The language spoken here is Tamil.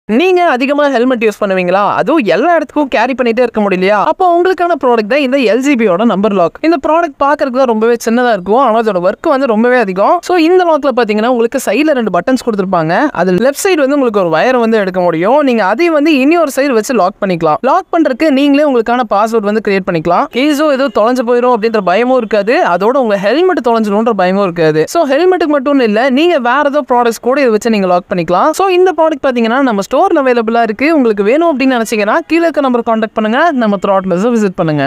நீங்க அதிகமா ஹெல்மெட் யூஸ் பண்ணுவீங்களா அதுவும் எல்லா இடத்துக்கும் கேரி பண்ணிட்டே இருக்க முடியலையா அப்போ உங்களுக்கான ப்ராடக்ட் தான் இந்த எல்ஜிபியோட நம்பர் லாக் இந்த ப்ராடக்ட் பார்க்கறதுக்கு தான் ரொம்பவே சின்னதா இருக்கும் ஆனால் அதோட ஒர்க் வந்து ரொம்பவே அதிகம் ஸோ இந்த லாக்ல பாத்தீங்கன்னா உங்களுக்கு சைடில் ரெண்டு பட்டன்ஸ் கொடுத்துருப்பாங்க அது லெஃப்ட் சைடு வந்து உங்களுக்கு ஒரு வயரை வந்து எடுக்க முடியும் நீங்க அதையும் வந்து இனி ஒரு சைடு வச்சு லாக் பண்ணிக்கலாம் லாக் பண்றதுக்கு நீங்களே உங்களுக்கான பாஸ்வேர்ட் வந்து கிரியேட் பண்ணிக்கலாம் கேஸோ ஏதோ தொலைஞ்சு போயிடும் அப்படின்ற பயமும் இருக்காது அதோட உங்க ஹெல்மெட் தொலைஞ்சிடும்ன்ற பயமும் இருக்காது ஸோ ஹெல்மெட்டுக்கு மட்டும் இல்ல நீங்க வேற ஏதோ ப்ராடக்ட்ஸ் கூட இதை வச்சு நீங்க லாக் பண்ணிக்கலாம் ஸோ இந்த ப்ராடக்ட் பாத்தீங்கன்னா நம்ம ஸ்டோர்ல அவைலபிளா இருக்கு உங்களுக்கு வேணும் அப்படின்னு நினைச்சீங்கன்னா கீழே இருக்க நம்பர் கான்டாக்ட் பண்ணுங்க நம்ம த்ராட்லஸ் விசிட் பண்ணுங்க